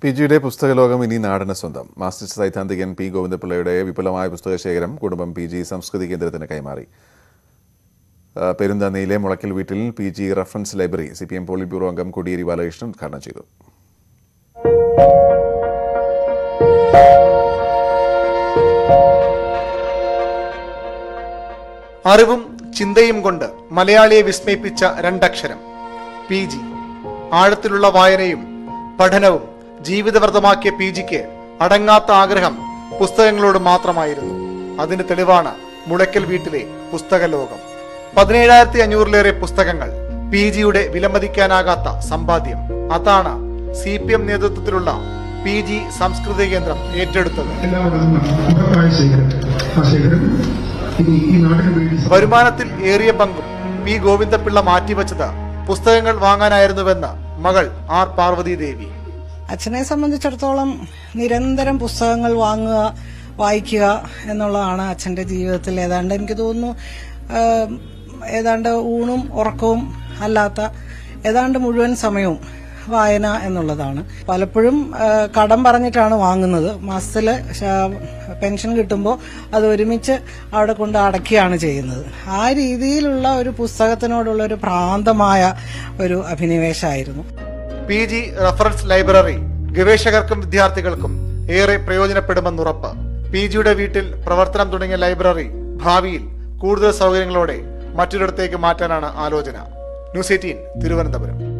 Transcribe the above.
P ജിയുടെ പുസ്തകലോകം ഇനി നാടിന് സ്വന്തം മാസ്റ്റർ സൈദ്ധാന്തികൻ പി ഗോവിന്ദപിള്ളയുടെ വിപുലമായ പുസ്തകശേഖരം കുടുംബം പി ജി സംസ്കൃതി കേന്ദ്രത്തിന് കൈമാറി ആ, പെരുന്തന്നയിലെ മുളയ്ക്കൽ വീട്ടിൽ P G reference library C P M politburo അംഗം കോടിയേരി ബാലകൃഷ്ണൻ ഉദ്ഘാടനം ചെയ്തു അറിവും ചിന്തയും കൊണ്ട് മലയാളിയെ വിസ്മയിപ്പിച്ച രണ്ടക്ഷരം പി ജി ആഴത്തിലുള്ള വായനയും പഠനവും ജീവിതവ്രതമാക്കിയ പി ജിക്ക് അടങ്ങാത്ത ആഗ്രഹം പുസ്തകങ്ങളോട് മാത്രമായിരുന്നു അതിന് തെളിവാണ് മുളയ്ക്കൽ വീട്ടിലെ പുസ്തക ലോകം പതിനേഴായിരത്തി അഞ്ഞൂറിലേറെ പുസ്തകങ്ങൾ പി ജിയുടെ വിലമതിക്കാനാകാത്ത സമ്പാദ്യം അതാണ് സി പി എം നേതൃത്വത്തിലുള്ള പി ജി സംസ്കൃത കേന്ദ്രം ഏറ്റെടുത്തത് എല്ലാവരും മഹത്തായ ശേഖരം ആ ശേഖരം ഇനി ഈ നാടിന് വേണ്ടി വരുമാനത്തിൽ ഏറിയ പങ്കും പി ഗോവിന്ദപിള്ള മാറ്റിവെച്ചത് പുസ്തകങ്ങൾ വാങ്ങാനായിരുന്നുവെന്ന് മകൾ ആർ പാർവതി ദേവി അച്ഛനെ സംബന്ധിച്ചിടത്തോളം നിരന്തരം പുസ്തകങ്ങൾ വാങ്ങുക വായിക്കുക എന്നുള്ളതാണ് അച്ഛന്റെ ജീവിതത്തിൽ ഏതാണ്ട് എനിക്ക് തോന്നുന്നു ആം, ഏതാണ്ട് ഊണും ഉറക്കവും അല്ലാത്ത ഏതാണ്ട് മുഴുവൻ സമയവും വായന എന്നുള്ളതാണ് പലപ്പോഴും ആ, കടം പറഞ്ഞിട്ടാണ് വാങ്ങുന്നത് മാസത്തിൽ പെൻഷൻ കിട്ടുമ്പോൾ അത് ഒരുമിച്ച് അവിടെ കൊണ്ട് അടയ്ക്കുകയാണ് ചെയ്യുന്നത് ആ രീതിയിലുള്ള ഒരു പുസ്തകത്തിനോടുള്ള ഒരു ഭ്രാന്തമായ ഒരു അഭിനിവേശമായിരുന്നു പി ജി റഫറൻസ് ലൈബ്രറി ഗവേഷകർക്കും വിദ്യാർത്ഥികൾക്കും ഏറെ പ്രയോജനപ്പെടുമെന്നുറപ്പ് പി ജിയുടെ വീട്ടിൽ പ്രവർത്തനം തുടങ്ങിയ ലൈബ്രറി ഭാവിയിൽ കൂടുതൽ സൗകര്യങ്ങളോടെ മറ്റൊരിടത്തേക്ക് മാറ്റാനാണ് ആലോചന ന്യൂസ് എയ്റ്റീൻ തിരുവനന്തപുരം